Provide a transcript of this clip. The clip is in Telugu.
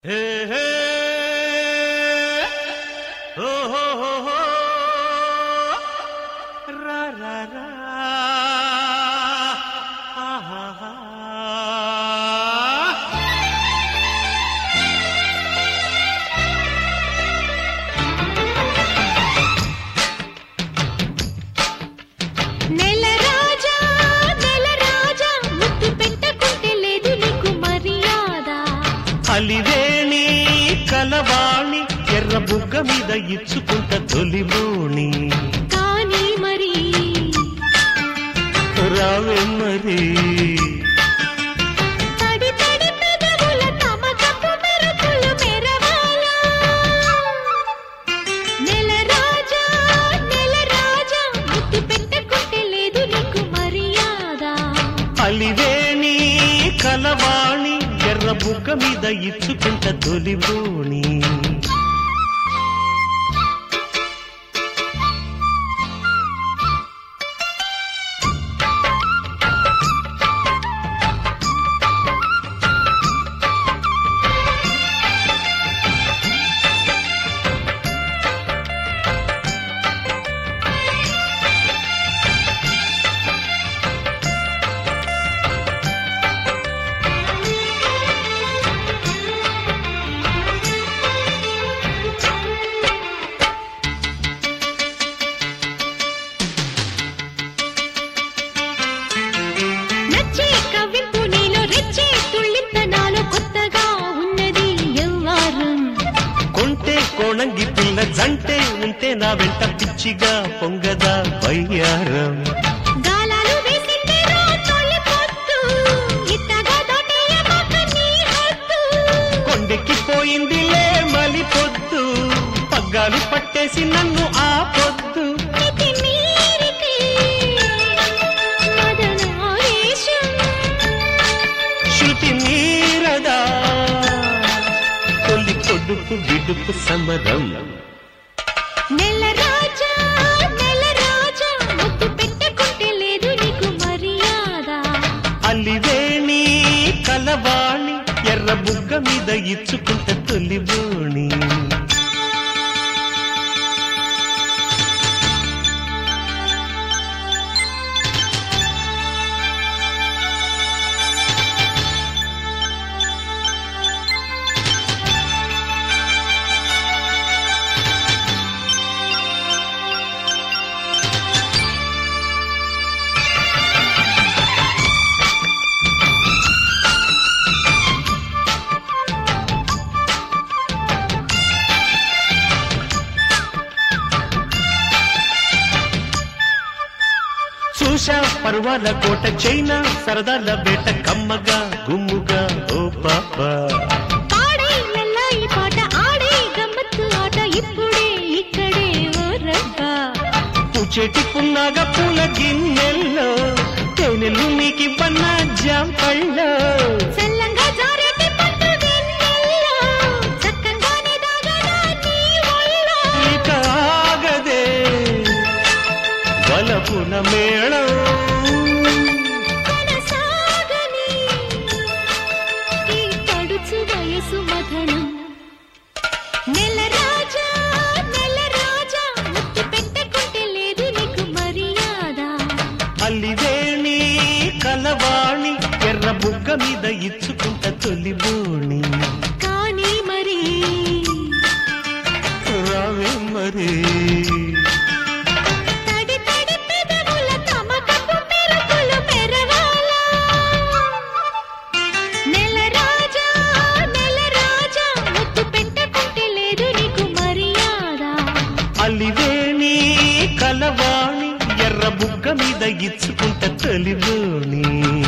హే హే ఓ హో హో హో రా రా రా ఆహాహా. నెల రాజా నెల రాజా ముద్దు పెట్టకుంటే లేదు నీకు మర్యాద అలివేణి కలవాణి ఎర్ర బుగ్గ మీద ఇచ్చుకుంట తొలిబోణి కానీ మరి రావే మరి తడి తడి పెదవుల తమకపు మెరుపులు మెరవాలా నెల రాజా నెల రాజా ముద్దు పెట్టకుంటే లేదు నీకు మర్యాద అలివేణి కలవాణి ఎర్ర బుగ్గ మీద ఇచ్చుకుంట తొలిబోణి నచ్చే కవ్వింపు నీలో రెచ్చే తుళ్ళింత నాలో కొత్తగా ఉన్నది ఎవ్వారం కొంటే కోణంగి పిల్ల జంటే ఉంటే నా వెంట పిచ్చిగా పొంగదా వయ్యారం గాలాలు వేసిందే రా తొలి పొత్తు ఇట్టగా దాటేయమాక నీ హద్దు కొండెక్కి పోయిందిలే మలి పొద్దు పగ్గాలు పట్టేసి నన్ను ఆ పొద్దు మితి మీరితే మదనావేశం శృతి మీరదా తొలి కొడుకు విడుపు సమరం నెల రాజా నెల రాజా ముద్దు పెట్టకుంటే లేదు నీకు మర్యాద అలివేణి కలవాణి ఎర్ర బుగ్గ మీద ఇచ్చుకుంట తొలిబోణి చూశా పర్వాల కోట చైనా సరదాల బేట కమ్మగా గుమ్ముగా ఓ పాప పాడే మెల్లాయి పాట ఆడే గమ్మత్తు ఆట ఇప్పుడే ఇక్కడే ఓ రబ్బా పూచేటి పున్నాగ పూల గిన్నెల్లో తేనెలు నీకివ్వన్న జాంపళ్ళో చల్లంగా జారేటి పట్టు వెన్నెల్లో చక్కంగానే దాగనా నీ ఒళ్ళో ఇక ఆగదే వలపున మేళం కొనసాగని ఈ పడుచు వయసు మథనం నెల రాజా నెల రాజా ముద్దు పెట్టకుంటే లేదు నీకు మర్యాద అల్లివేణి కలవాణి ఎర్ర బుగ్గ మీద ఇచ్చుకుంట తొలిబోణి కానీ మరి రావే మరి తడి తడి పెదవుల తమకపు మెరుపులు మెరవాలా నెల రాజా నెల రాజా ముద్దు పెట్టకుంటే లేదు నీకు మర్యాద అలివేణి కలవాణి ఎర్ర బుగ్గ మీద ఇచ్చుకుంట తొలిబోణి